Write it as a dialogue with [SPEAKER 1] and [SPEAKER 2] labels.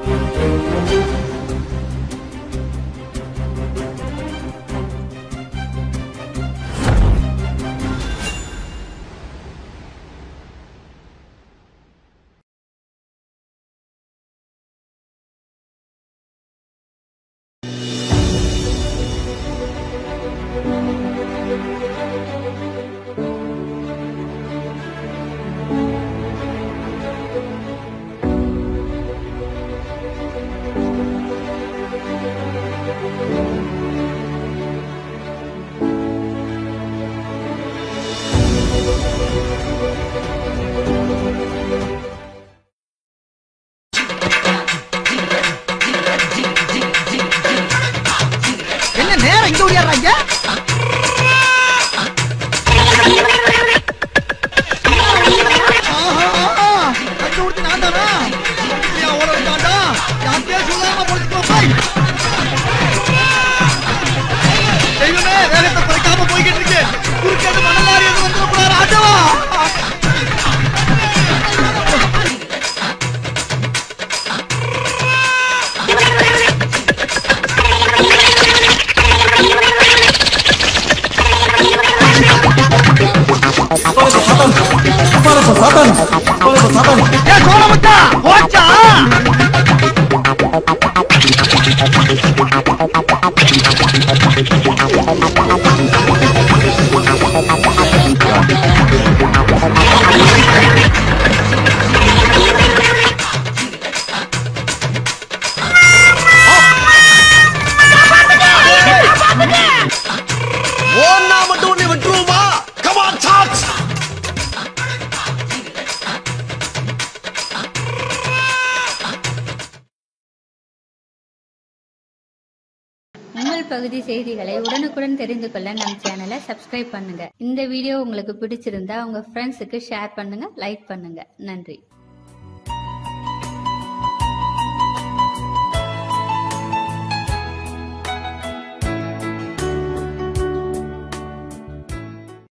[SPEAKER 1] என்ன நேரம் இங்க ஓடியாடுறாங்க அங்க ஊத்தி நான் தானா ஏன் ஓட விட்டாண்டா யார்கிட்டயே சொல்லாம பொழைச்சுக்கோ போய் தெய்வமே வேகத்தை குறைக்காம போய்கிட்டு இருக்கு குறுக்கேட்டு மணலாரி எது வந்துடக்கூடாது ஆட்டவா ஏ சோழமுத்தா போச்சா
[SPEAKER 2] ஓன்னா மட்டும் உன்னை விட்டுருவோமா கமான் சார்ஜ்
[SPEAKER 3] உங்கள் பகுதி செய்திகளை உடனுக்குடன் தெரிந்து கொள்ள நம் சேனலை சப்ஸ்கிரைப் பண்ணுங்க இந்த வீடியோ உங்களுக்கு பிடிச்சிருந்தா உங்க ஃப்ரெண்ட்ஸுக்கு ஷேர் பண்ணுங்க லைக் பண்ணுங்க நன்றி